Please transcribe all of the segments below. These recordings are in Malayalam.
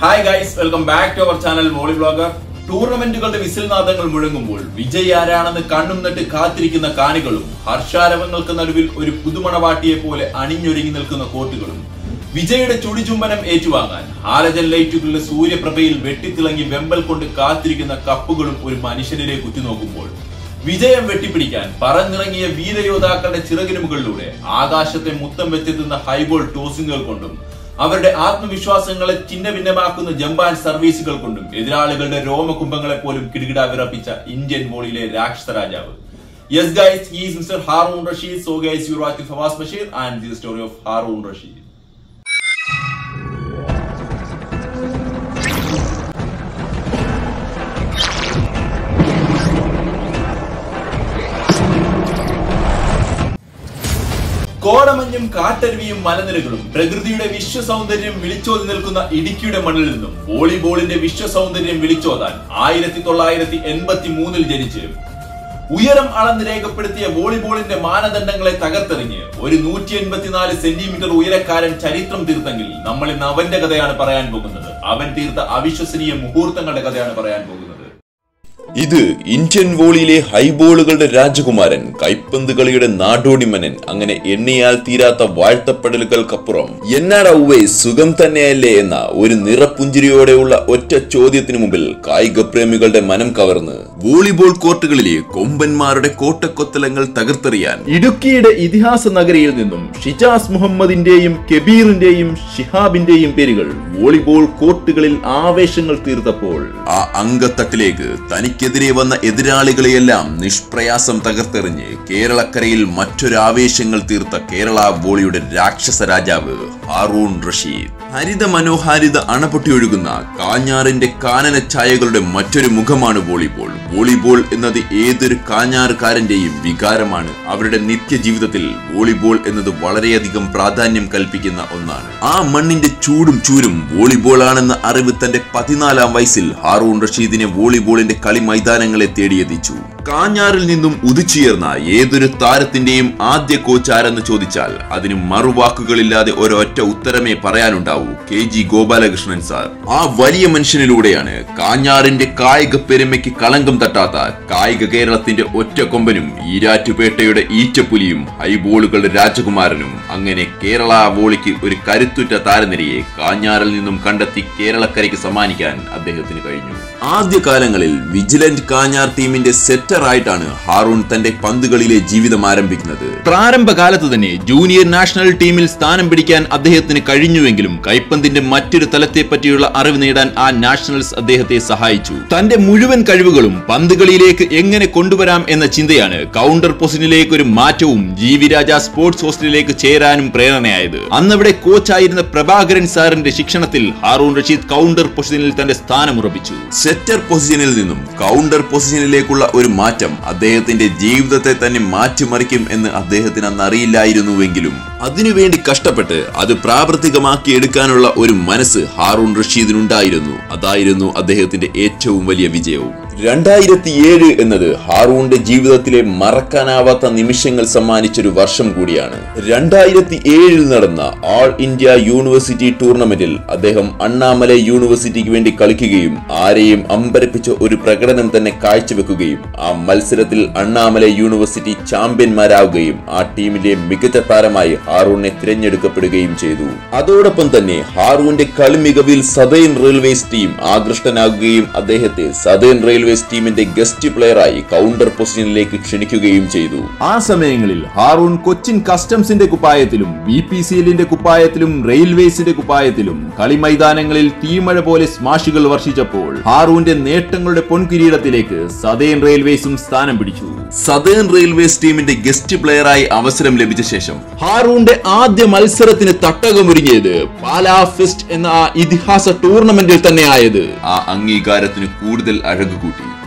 hi guys welcome back to our channel മോളി ബ്ലോഗർ ടൂർണമെന്റുകളുടെ വിസിൽ നാദങ്ങൾ മുഴങ്ങുമ്പോൾ വിജയ് ആരാണെന്ന് കണ്ണും നട്ട് കാത്തിരിക്കുന്ന കാണികളും ഹർഷാരവങ്ങൾക്ക് നടുവിൽ ഒരു പുതുമണവാട്ടിയെ പോലെ അണിഞ്ഞൊരുങ്ങി നിൽക്കുന്ന കോർട്ടുകളും വിജയുടെ ചുടിചുംബനം ഏറ്റുവാങ്ങാൻ ഹാലജൻ ലൈറ്റുകളുടെ സൂര്യപ്രഭയിൽ വെട്ടിത്തിളങ്ങി വെമ്പൽ കൊണ്ട് കാത്തിരിക്കുന്ന കപ്പുകളും ഒരു മനുഷ്യനിലേക്ക് ഉറ്റുനോക്കുമ്പോൾ വിജയം വെട്ടിപ്പിടിക്കാൻ പറന്നിറങ്ങിയ വീരയോദ്ധാക്കളുടെ ചിറകിന് മുകളിലൂടെ ആകാശത്തെ മുത്തം വെച്ചെത്തുന്ന ഹൈബോൾ ടോസിങ്ങുകൾ കൊണ്ടും അവരുടെ ആത്മവിശ്വാസങ്ങളെ ചിന്ന ഭിന്നമാക്കുന്ന ജമ്പാൻ സർവീസുകൾ കൊണ്ടും എതിരാളികളുടെ രോമകുംഭങ്ങളെ പോലും കിടുകിട വിറപ്പിച്ച ഇന്ത്യൻ ബോളിലെ രാക്ഷസ രാജാവ് yes guys he's mister Haroon Rasheed so guys you watching Fawas Basheer and the story of Haroon Rasheed കോടമഞ്ഞും കാട്ടരുവിയും മലനിരകളും പ്രകൃതിയുടെ വിശ്വസൗന്ദര്യം വിളിച്ചോതി നിൽക്കുന്ന ഇടുക്കിയുടെ മണ്ണിൽ നിന്നും വോളിബോളിന്റെ വിശ്വസൗന്ദര്യം വിളിച്ചോതാൻ ആയിരത്തി തൊള്ളായിരത്തി എൺപത്തി മൂന്നിൽ ജനിച്ച് ഉയരം അളന്ന് രേഖപ്പെടുത്തിയ വോളിബോളിന്റെ മാനദണ്ഡങ്ങളെ തകർത്തെറിഞ്ഞ് ഒരു നൂറ്റി എൺപത്തിനാല് സെന്റിമീറ്റർ ഉയരക്കാരൻ ചരിത്രം തീർത്തെങ്കിൽ നമ്മൾ ഇന്ന് അവന്റെ കഥയാണ് പറയാൻ പോകുന്നത് അവൻ തീർത്ത അവിശ്വസനീയ മുഹൂർത്തങ്ങളുടെ കഥയാണ് പറയാൻ പോകുന്നത് ഇത് ഇന്ത്യൻ വോളിയിലെ ഹൈബോളുകളുടെ രാജകുമാരൻ കൈപ്പന്ത് കളിയുടെ നാടോടിമനൻ അങ്ങനെ എണ്ണിയാൽ തീരാത്ത വാഴ്ത്തപ്പെടലുകൾക്കപ്പുറം എന്നാടാ ഉവേ സുഖം തന്നെയല്ലേ എന്ന ഒരു നിറപ്പുഞ്ചിരിയോടെയുള്ള ഒറ്റ ചോദ്യത്തിനു മുമ്പിൽ കായിക പ്രേമികളുടെ മനം കവർന്ന് വോളിബോൾ കോർട്ടുകളിലെ കൊമ്പന്മാരുടെ കോട്ടക്കൊത്തലങ്ങൾ തകർത്തെറിയാൻ ഇടുക്കിയുടെ ഇതിഹാസ നഗരിയിൽ നിന്നും ഷിജാസ് മുഹമ്മദിന്റെയും കെബീറിന്റെയും ഷിഹാബിന്റെയും പേരുകൾ വോളിബോൾ കോർട്ടുകളിൽ ആവേശങ്ങൾ തീർത്തപ്പോൾ ആ അങ്കത്തട്ടിലേക്ക് തനിക്കെതിരെ വന്ന എതിരാളികളെയെല്ലാം നിഷ്പ്രയാസം തകർത്തെറിഞ്ഞ് കേരളക്കരയിൽ മറ്റൊരു ആവേശങ്ങൾ തീർത്ത കേരള വോളിയുടെ രാക്ഷസ രാജാവ് ഹാറൂൺ റഷീദ് ഹരിത മനോഹാരിത അണപൊട്ടിയൊഴുകുന്ന കാഞ്ഞാറിന്റെ കാനന ഛായകളുടെ മറ്റൊരു മുഖമാണ് വോളിബോൾ വോളിബോൾ എന്നത് ഏതൊരു കാഞ്ഞാറുകാരന്റെയും വികാരമാണ് അവരുടെ നിത്യജീവിതത്തിൽ വോളിബോൾ എന്നത് വളരെയധികം പ്രാധാന്യം കൽപ്പിക്കുന്ന ഒന്നാണ് ആ മണ്ണിന്റെ ചൂടും ചൂരും വോളിബോൾ ആണെന്ന അറിവ് തന്റെ പതിനാലാം വയസ്സിൽ ഹാറൂൺ റഷീദിനെ വോളിബോളിന്റെ കളി മൈതാനങ്ങളെ തേടിയെത്തിച്ചു കാഞ്ഞാറിൽ നിന്നും ഉദിച്ചുയർന്ന ഏതൊരു താരത്തിന്റെയും ആദ്യ കോച്ച് ആരെന്ന് ചോദിച്ചാൽ അതിന് മറുവാക്കുകളില്ലാതെ ഒരൊറ്റ ഉത്തരമേ പറയാനുണ്ടാവൂ കെ ജി ഗോപാലകൃഷ്ണൻ സാർ ആ വലിയ മനുഷ്യനിലൂടെയാണ് കാഞ്ഞാറിന്റെ കായിക പെരുമയ്ക്ക് കളങ്കം തട്ടാത്ത കായിക കേരളത്തിന്റെ ഒറ്റ കൊമ്പനും ഈരാറ്റുപേട്ടയുടെ ഈറ്റപ്പുലിയും ഹൈബോളുകളുടെ രാജകുമാരനും അങ്ങനെ കേരള വോളിക്ക് ഒരു കരുത്തുറ്റ താരനിരയെ കാഞ്ഞാറിൽ നിന്നും കണ്ടെത്തി കേരളക്കരയ്ക്ക് സമ്മാനിക്കാൻ അദ്ദേഹത്തിന് കഴിഞ്ഞു ആദ്യകാലങ്ങളിൽ വിജിലന്റ് കാഞ്ഞാർ ടീമിന്റെ സെറ്റർ ആയിട്ടാണ് ഹാറൂൺ തന്റെ പന്തുകളിലെ ജീവിതം ആരംഭിക്കുന്നത് പ്രാരംഭകാലത്ത് തന്നെ ജൂനിയർ നാഷണൽ ടീമിൽ സ്ഥാനം പിടിക്കാൻ അദ്ദേഹത്തിന് കഴിഞ്ഞുവെങ്കിലും കൈപ്പന്തിന്റെ മറ്റൊരു തലത്തെ പറ്റിയുള്ള അറിവ് നേടാൻ ആ നാഷണൽസ് അദ്ദേഹത്തെ സഹായിച്ചു തന്റെ മുഴുവൻ കഴിവുകളും പന്തുകളിയിലേക്ക് എങ്ങനെ കൊണ്ടുവരാം എന്ന ചിന്തയാണ് കൗണ്ടർ പൊസിഷനിലേക്ക് ഒരു മാറ്റവും ജി വി രാജ സ്പോർട്സ് ഹോസ്റ്റലിലേക്ക് ചേരാനും പ്രേരണയായത് അന്നവിടെ കോച്ചായിരുന്ന പ്രഭാകരൻ സാറിന്റെ ശിക്ഷണത്തിൽ ഹാറൂൺ റഷീദ് കൗണ്ടർ പൊസിഷനിൽ തന്റെ സ്ഥാനം ഉറപ്പിച്ചു സെറ്റർ പൊസിഷനിൽ നിന്നും കൗണ്ടർ പൊസിഷനിലേക്കുള്ള ഒരു മാറ്റം അദ്ദേഹത്തിന്റെ ജീവിതത്തെ തന്നെ മാറ്റിമറിക്കും എന്ന് അദ്ദേഹത്തിന് അന്ന് അറിയില്ലായിരുന്നുവെങ്കിലും അതിനുവേണ്ടി കഷ്ടപ്പെട്ട് അത് പ്രാവർത്തികമാക്കി എടുക്കാനുള്ള ഒരു മനസ്സ് ഹാറൂൺ റഷീദിനുണ്ടായിരുന്നു അതായിരുന്നു അദ്ദേഹത്തിന്റെ ഏറ്റവും വലിയ വിജയവും രണ്ടായിരത്തി ഏഴ് എന്നത് ഹാറൂണിന്റെ ജീവിതത്തിലെ മറക്കാനാവാത്ത നിമിഷങ്ങൾ സമ്മാനിച്ചൊരു വർഷം കൂടിയാണ് രണ്ടായിരത്തി ഏഴിൽ നടന്ന ആൾ ഇന്ത്യ യൂണിവേഴ്സിറ്റി ടൂർണമെന്റിൽ അദ്ദേഹം അണ്ണാമലൈ യൂണിവേഴ്സിറ്റിക്ക് വേണ്ടി കളിക്കുകയും ആരെയും അമ്പരപ്പിച്ച ഒരു പ്രകടനം തന്നെ കാഴ്ചവെക്കുകയും ആ മത്സരത്തിൽ അണ്ണാമലൈ യൂണിവേഴ്സിറ്റി ചാമ്പ്യന്മാരാവുകയും ആ ടീമിലെ മികച്ച താരമായി ഹാറൂണിനെ തിരഞ്ഞെടുക്കപ്പെടുകയും ചെയ്തു അതോടൊപ്പം തന്നെ ഹാറൂന്റെ കളി മികവിൽ സതേൺ റെയിൽവേസ് ടീം ആകൃഷ്ടനാകുകയും അദ്ദേഹത്തെ സതേൺ റെയിൽവേസ് ടീമിന്റെ ഗസ്റ്റ് പ്ലെയറായി കൗണ്ടർ പൊസിഷനിലേക്ക് ക്ഷണിക്കുകയും ചെയ്തു ആ സമയങ്ങളിൽ ഹാറൂൺ കൊച്ചിൻ കസ്റ്റംസിന്റെ കുപ്പായത്തിലും ബി പി സി എല്ലിന്റെ കുപ്പായത്തിലും റെയിൽവേസിന്റെ കുപ്പായത്തിലും കളി മൈതാനങ്ങളിൽ തീമഴ പോലെ സ്മാഷുകൾ വർഷിച്ചപ്പോൾ ഹാറൂന്റെ നേട്ടങ്ങളുടെ പൊൻകിരീടത്തിലേക്ക് സതേൺ റെയിൽവേസും സ്ഥാനം പിടിച്ചു സതേൺ റെയിൽവേസ് ടീമിന്റെ ഗസ്റ്റ് പ്ലെയറായി അവസരം ലഭിച്ച ശേഷം ഹാറൂന്റെ ആദ്യ മത്സരത്തിന് തട്ടകമൊരുങ്ങിയത് പാലാ ഫെസ്റ്റ് എന്ന ആ ഇതിഹാസ ടൂർണമെന്റിൽ തന്നെ ആയത് ആ അംഗീകാരത്തിന് കൂടുതൽ അഴകു കൂട്ടി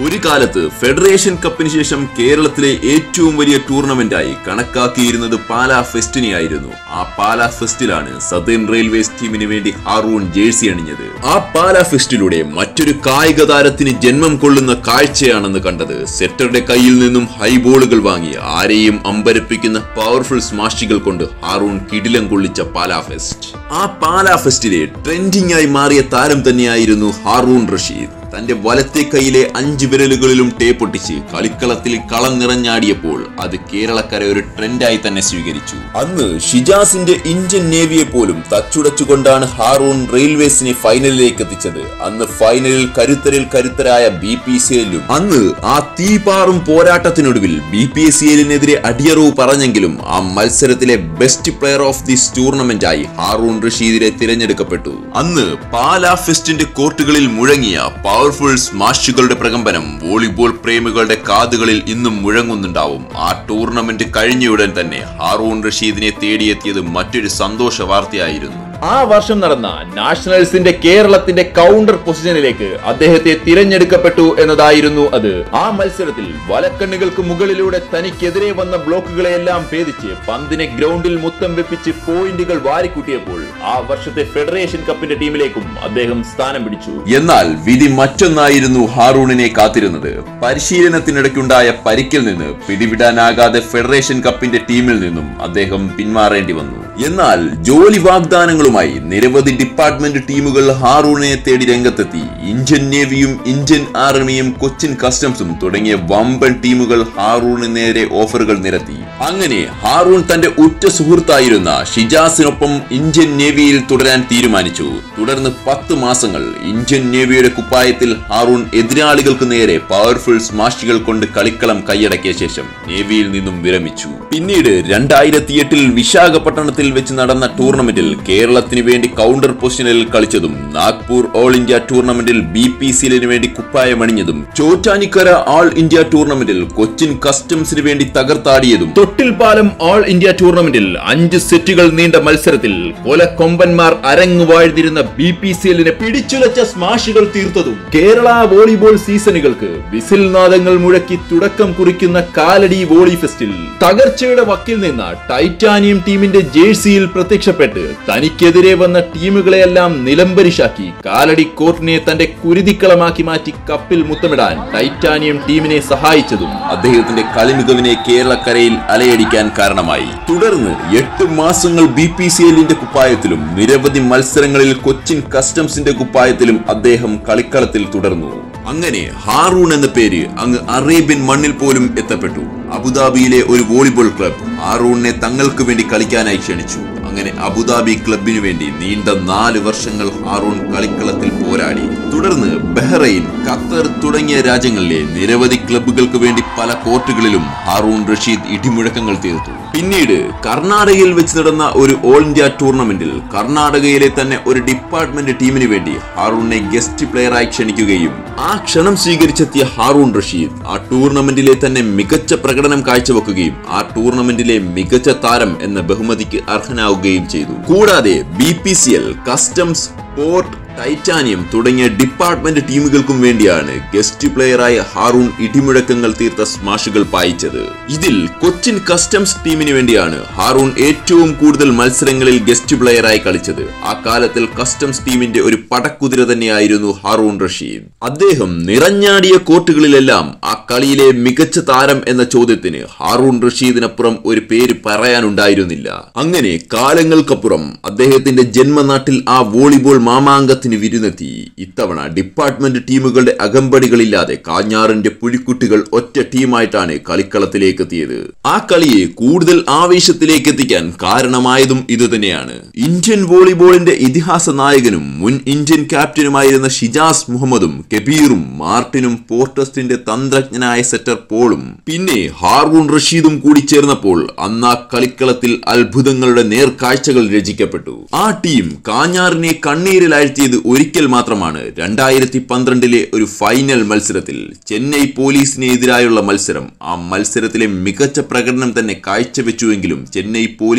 ഒരു കാലത്ത് ഫെഡറേഷൻ കപ്പിന് ശേഷം കേരളത്തിലെ ഏറ്റവും വലിയ ടൂർണമെന്റായി കണക്കാക്കിയിരുന്നത് പാലാ ഫെസ്റ്റിനെയായിരുന്നു ആ പാലാ ഫെസ്റ്റിലാണ് സദേൺ റെയിൽവേസ് ടീമിന് വേണ്ടി ഹാറൂൺ ജേഴ്സി അണിഞ്ഞത് ആ പാലാ ഫെസ്റ്റിലൂടെ മറ്റൊരു കായിക താരത്തിന് ജന്മം കൊള്ളുന്ന കാഴ്ചയാണെന്ന് കണ്ടത് സെറ്ററുടെ കയ്യിൽ നിന്നും ഹൈ ബോളുകൾ വാങ്ങി ആരെയും അമ്പരപ്പിക്കുന്ന പവർഫുൾ സ്മാഷികൾ കൊണ്ട് ഹാറൂൺ കിടിലം കൊള്ളിച്ച പാലാ ഫെസ്റ്റ് ആ പാലാ ഫെസ്റ്റിലെ ട്രെൻഡിംഗ് ആയി മാറിയ താരം തന്നെയായിരുന്നു ഹാറൂൺ റഷീദ് തന്റെ വലത്തെ കൈയിലെ അഞ്ച് വിരലുകളിലും ടേപ്പൊട്ടിച്ച് കളിക്കളത്തിൽ കളം നിറഞ്ഞാടിയപ്പോൾ അത് കേരളക്കര ഒരു ട്രെൻഡായി തന്നെ സ്വീകരിച്ചു അന്ന് ഷിജാസിന്റെ ഇന്ത്യൻ നേവിയെ പോലും തച്ചുടച്ചുകൊണ്ടാണ് ഹാറൂൺ റെയിൽവേസിനെ ഫൈനലിലേക്ക് എത്തിച്ചത് അന്ന് ഫൈനലിൽ കരുത്തരിൽ കരുത്തരായ ബി പി സി എല്ലും അന്ന് ആ തീപാറും പോരാട്ടത്തിനൊടുവിൽ ബി പി എസ് സി എല്ലിനെതിരെ അടിയറവ് പറഞ്ഞെങ്കിലും ആ മത്സരത്തിലെ best player of this tournament ആയി ഹാറൂൺ റഷീദിനെ തിരഞ്ഞെടുക്കപ്പെട്ടു അന്ന് പാലാ ഫെസ്റ്റിന്റെ കോർട്ടുകളിൽ മുഴങ്ങിയ പവർഫുൾ സ്മാഷുകളുടെ പ്രകമ്പനം വോളിബോൾ പ്രേമികളുടെ കാതുകളിൽ ഇന്നും മുഴങ്ങുന്നുണ്ടാവും ആ ടൂർണമെന്റ് കഴിഞ്ഞയുടൻ തന്നെ ഹാറൂൺ റഷീദിനെ തേടിയെത്തിയത് മറ്റൊരു സന്തോഷ വാർത്തയായിരുന്നു ആ വർഷം നടന്ന നാഷണൽസിന്റെ കേരളത്തിന്റെ കൗണ്ടർ പൊസിഷനിലേക്ക് അദ്ദേഹത്തെ തിരഞ്ഞെടുക്കപ്പെട്ടു എന്നതായിരുന്നു അത് ആ മത്സരത്തിൽ വലക്കണ്ണുകൾക്ക് മുകളിലൂടെ തനിക്കെതിരെ വന്ന ബ്ലോക്കുകളെല്ലാം ഭേദിച്ച് പന്തിനെ ഗ്രൗണ്ടിൽ മുത്തം വെപ്പിച്ച് പോയിന്റുകൾ വാരിക്കൂട്ടിയപ്പോൾ ആ വർഷത്തെ ഫെഡറേഷൻ കപ്പിന്റെ ടീമിലേക്കും അദ്ദേഹം സ്ഥാനം പിടിച്ചു എന്നാൽ വിധി മറ്റൊന്നായിരുന്നു ഹാറൂണിനെ കാത്തിരുന്നത് പരിശീലനത്തിനിടയ്ക്കുണ്ടായ പരിക്കിൽ നിന്ന് പിടിവിടാനാകാതെ ഫെഡറേഷൻ കപ്പിന്റെ ടീമിൽ നിന്നും അദ്ദേഹം പിന്മാറേണ്ടി വന്നു എന്നാൽ ജോലി വാഗ്ദാനങ്ങളുമായി നിരവധി ഡിപ്പാർട്ട്മെന്റ് ടീമുകൾ ഹാറൂണിനെ തേടി രംഗത്തെത്തി ഇന്ത്യൻ നേവിയും ഇന്ത്യൻ ആർമിയും കൊച്ചിൻ കസ്റ്റംസും തുടങ്ങിയ വമ്പൻ ടീമുകൾ ഹാറൂണിന് നേരെ ഓഫറുകൾ നിരത്തി അങ്ങനെ ഹാറൂൺ തന്റെ ഉറ്റ സുഹൃത്തായിരുന്ന ഷിജാസിനൊപ്പം ഇന്ത്യൻ നേവിയിൽ തുടരാൻ തീരുമാനിച്ചു തുടർന്ന് പത്ത് മാസങ്ങൾ ഇന്ത്യൻ നേവിയുടെ കുപ്പായത്തിൽ ഹാറൂൺ എതിരാളികൾക്ക് നേരെ പവർഫുൾ സ്മാഷുകൾ കൊണ്ട് കളിക്കളം കൈയടക്കിയ ശേഷം നേവിയിൽ നിന്നും വിരമിച്ചു പിന്നീട് രണ്ടായിരത്തി എട്ടിൽ വിശാഖപട്ടണത്തിൽ വെച്ച് നടന്ന ടൂർണമെന്റിൽ കേരളത്തിന് വേണ്ടി കൗണ്ടർ പൊസിഷനിൽ കളിച്ചതും നാഗ്പൂർ ഓൾ ഇന്ത്യ ടൂർണമെന്റിൽ ബി പി സിയിലിന് വേണ്ടി കുപ്പായമണിഞ്ഞതും ചോറ്റാനിക്കര ആൾ ഇന്ത്യ ടൂർണമെന്റിൽ കൊച്ചിൻ കസ്റ്റംസിന് വേണ്ടി തകർത്താടിയതും തൊട്ടിൽപാലം ഓൾ ഇന്ത്യ ടൂർണമെന്റിൽ അഞ്ച് സെറ്റുകൾ നീണ്ട മത്സരത്തിൽ കൊലക്കൊമ്പന്മാർ അരങ്ങു വാഴ്ന്നിരുന്ന ബി പി സി എല്ലിനെ പിടിച്ചുലച്ച സ്മാഷുകൾ തീർത്തതും കേരള വോളിബോൾ സീസണുകൾക്ക് വിസിൽ നാദങ്ങൾ മുഴക്കി തുടക്കം കുറിക്കുന്ന കാലടി വോളി ഫെസ്റ്റിൽ തകർച്ചയുടെ വക്കിൽ നിന്ന ടൈറ്റാനിയം ടീമിന്റെ ജേഴ്സിയിൽ പ്രത്യക്ഷപ്പെട്ട് തനിക്കെതിരെ വന്ന ടീമുകളെയെല്ലാം നിലംപരിശാക്കി കാലടി കോർട്ടിനെ തന്റെ കുരുതിക്കളമാക്കി മാറ്റി കപ്പിൽ മുത്തമിടാൻ ടൈറ്റാനിയം ടീമിനെ സഹായിച്ചതും അദ്ദേഹത്തിന്റെ കളിമികവിനെ കേരളക്കരയിൽ അലയടിക്കാൻ കാരണമായി തുടർന്ന് എട്ട് മാസങ്ങൾ ബി പി സി എല്ലിന്റെ കുപ്പായത്തിലും നിരവധി മത്സരങ്ങളിൽ കൊച്ചിൻ കസ്റ്റംസിന്റെ കുപ്പായത്തിലും അദ്ദേഹം കളിക്കളത്തിൽ തുടർന്നു അങ്ങനെ ഹാറൂൺ എന്ന പേര് അങ്ങ് അറേബ്യൻ മണ്ണിൽ പോലും എത്തപ്പെട്ടു അബുദാബിയിലെ ഒരു വോളിബോൾ ക്ലബ് ഹാറൂണിനെ തങ്ങൾക്ക് വേണ്ടി കളിക്കാനായി ക്ഷണിച്ചു അങ്ങനെ അബുദാബി ക്ലബിനു വേണ്ടി നീണ്ട നാല് വർഷങ്ങൾ ഹാറൂൺ കളിക്കളത്തിൽ പോരാടി തുടർന്ന് ബഹ്റൈൻ ഖത്തർ തുടങ്ങിയ രാജ്യങ്ങളിലെ നിരവധി ക്ലബ്ബുകൾക്ക് വേണ്ടി പല കോർട്ടുകളിലും ഹാറൂൺ റഷീദ് ഇടിമുഴക്കങ്ങൾ തീർത്തു പിന്നീട് കർണാടകയിൽ വെച്ച് നടന്ന ഒരു ഓൾ ഇന്ത്യ ടൂർണമെന്റിൽ കർണാടകയിലെ തന്നെ ഒരു ഡിപ്പാർട്ട്മെന്റ് ടീമിന് വേണ്ടി ഹാറൂണിനെ ഗസ്റ്റ് പ്ലെയറായി ക്ഷണിക്കുകയും ആ ക്ഷണം സ്വീകരിച്ചെത്തിയ ഹാറൂൺ റഷീദ് ആ ടൂർണമെന്റിലെ തന്നെ മികച്ച പ്രകടനം കാഴ്ചവെക്കുകയും ആ ടൂർണമെന്റിലെ മികച്ച താരം എന്ന ബഹുമതിക്ക് അർഹനാവുകയും ചെയ്തു കൂടാതെ B P C L customs port titanium തുടങ്ങിയ ഡിപ്പാർട്ട്മെന്റ് ടീമുകൾക്കും വേണ്ടിയാണ് ഗസ്റ്റ് പ്ലെയറായ ഹാറൂൺ ഇടിമുഴക്കങ്ങൾ തീർത്ത സ്മാഷുകൾ പായിച്ചത് ഇതിൽ കൊച്ചിൻ കസ്റ്റംസ് ടീമിന് വേണ്ടിയാണ് ഹാറൂൺ ഏറ്റവും കൂടുതൽ മത്സരങ്ങളിൽ ഗസ്റ്റ് പ്ലെയറായി കളിച്ചത് ആ കാലത്തിൽ കസ്റ്റംസ് ടീമിന്റെ ഒരു പടക്കുതിര തന്നെയായിരുന്നു ഹാറൂൺ റഷീദ് അദ്ദേഹം നിറഞ്ഞാടിയ കോർട്ടുകളിലെല്ലാം ആ കളിയിലെ മികച്ച താരം എന്ന ചോദ്യത്തിന് ഹാറൂൺ റഷീദിനപ്പുറം ഒരു പേര് പറയാനുണ്ടായിരുന്നില്ല അങ്ങനെ കാലങ്ങൾക്കപ്പുറം അദ്ദേഹത്തിന്റെ ജന്മനാട്ടിൽ ആ വോളിബോൾ മാമാങ്കത്തിന് വിരുന്നെത്തി ഇത്തവണ ഡിപ്പാർട്ട്മെന്റ് ടീമുകളുടെ അകമ്പടികളില്ലാതെ കാഞ്ഞാറിന്റെ പുലിക്കുട്ടികൾ ഒറ്റ ടീമായിട്ടാണ് കളിക്കളത്തിലേക്ക് എത്തിയത് ആ കളിയെ കൂടുതൽ ആവേശത്തിലേക്ക് എത്തിക്കാൻ കാരണമായതും ഇതുതന്നെയാണ് ഇന്ത്യൻ വോളിബോളിന്റെ ഇതിഹാസ നായകനും മുൻ ഇന്ത്യൻ ക്യാപ്റ്റനുമായിരുന്ന ഷിജാസ് മുഹമ്മദും കബീറും മാർട്ടിനും പോർട്ടസ്റ്റിന്റെ തന്ത്രജ്ഞനായ സെറ്റർ പോളും പിന്നെ ഹാർവൂൺ റഷീദും കൂടി ചേർന്നപ്പോൾ അന്ന് ആ കളിക്കളത്തിൽ അത്ഭുതങ്ങളുടെ നേർക്കാഴ്ചകൾ രചിക്കപ്പെട്ടു ആ ടീം കാഞ്ഞാറിനെ കണ്ണീരിലാഴ്ത്തിയത് ഒരിക്കൽ മാത്രമാണ് രണ്ടായിരത്തി പന്ത്രണ്ടിലെ ഒരു ഫൈനൽ മത്സരത്തിൽ ചെന്നൈ പോലീസിനെതിരായുള്ള മത്സരം ആ മത്സരത്തിലെ മികച്ച പ്രകടനം തന്നെ കാഴ്ചവെച്ചുവെങ്കിലും ചെന്നൈ പോലീസ്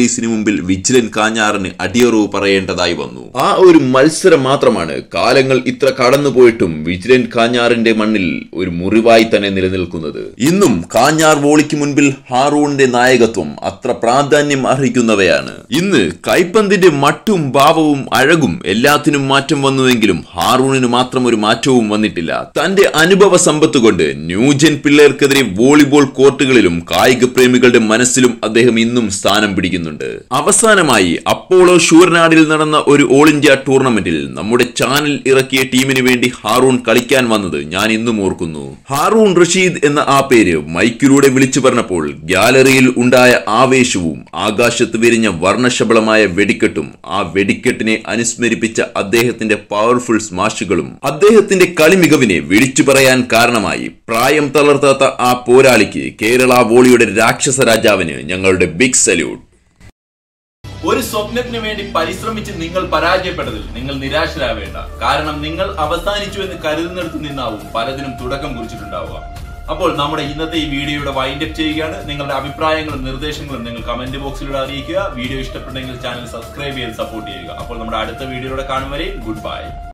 പോലീസിന് മുമ്പിൽ വിജിലൻ കാഞ്ഞാറിന് അടിയറവ് പറയേണ്ടതായി വന്നു ആ ഒരു മത്സരം മാത്രമാണ് കാലങ്ങൾ ഇത്ര കടന്നുപോയിട്ടും വിജിലൻ കാഞ്ഞാറിന്റെ മണ്ണിൽ ഒരു മുറിവായി തന്നെ നിലനിൽക്കുന്നത് ഇന്നും കാഞ്ഞാർ വോളിക്ക് മുൻപിൽ ഹാറൂണിന്റെ നായകത്വം അത്ര പ്രാധാന്യം അർഹിക്കുന്നവയാണ് ഇന്ന് കൈപ്പന്തിന്റെ മട്ടും ഭാവവും അഴകും എല്ലാത്തിനും മാറ്റം വന്നുവെങ്കിലും ഹാറൂണിന് മാത്രം ഒരു മാറ്റവും വന്നിട്ടില്ല തന്റെ അനുഭവ സമ്പത്ത് കൊണ്ട് ന്യൂജൻ പിള്ളേർക്കെതിരെ വോളിബോൾ കോർട്ടുകളിലും കായിക പ്രേമികളുടെ മനസ്സിലും അദ്ദേഹം ഇന്നും സ്ഥാനം പിടിക്കുന്നുണ്ട് അവസാനമായി അപ്പോളോ ഷൂർനാടിൽ നടന്ന ഒരു ഓൾ ഇന്ത്യ ടൂർണമെന്റിൽ നമ്മുടെ ചാനൽ ഇറക്കിയ ടീമിന് വേണ്ടി ഹാറൂൺ കളിക്കാൻ വന്നത് ഞാൻ ഇന്നും ഓർക്കുന്നു ഹാറൂൺ റഷീദ് എന്ന ആ പേര് മൈക്കിലൂടെ വിളിച്ചു പറഞ്ഞപ്പോൾ ഗ്യാലറിയിൽ ഉണ്ടായ ആവേശവും ആകാശത്ത് വിരിഞ്ഞ വർണ്ണശബളമായ വെടിക്കെട്ടും ആ വെടിക്കെട്ടിനെ അനുസ്മരിപ്പിച്ച അദ്ദേഹത്തിന്റെ പവർഫുൾ സ്മാഷുകളും അദ്ദേഹത്തിന്റെ കളി മികവിനെ വിളിച്ചു പറയാൻ കാരണമായി പ്രായം തളർത്താത്ത ആ പോരാളിക്ക് കേരള വോളിയുടെ രാക്ഷസ രാജാവിന് ഞങ്ങളുടെ ബിഗ് സല്യൂട്ട് ഒരു സ്വപ്നത്തിന് വേണ്ടി പരിശ്രമിച്ച് നിങ്ങൾ പരാജയപ്പെട്ടതിൽ നിങ്ങൾ നിരാശരാവേണ്ട കാരണം നിങ്ങൾ അവസാനിച്ചു എന്ന് കരുതുന്നിടത്ത് നിന്നാവും പലതിനും തുടക്കം കുറിച്ചിട്ടുണ്ടാവുക അപ്പോൾ നമ്മുടെ ഇന്നത്തെ ഈ വീഡിയോയുടെ വൈൻഡ് അപ്പ് ചെയ്യുകയാണ് നിങ്ങളുടെ അഭിപ്രായങ്ങളും നിർദ്ദേശങ്ങളും നിങ്ങൾ കമന്റ് ബോക്സിലൂടെ അറിയിക്കുക വീഡിയോ ഇഷ്ടപ്പെട്ടെങ്കിൽ ചാനൽ സബ്സ്ക്രൈബ് ചെയ്ത് സപ്പോർട്ട് ചെയ്യുക അപ്പോൾ നമ്മുടെ അടുത്ത വീഡിയോയിലൂടെ കാണും വരെ ഗുഡ് ബൈ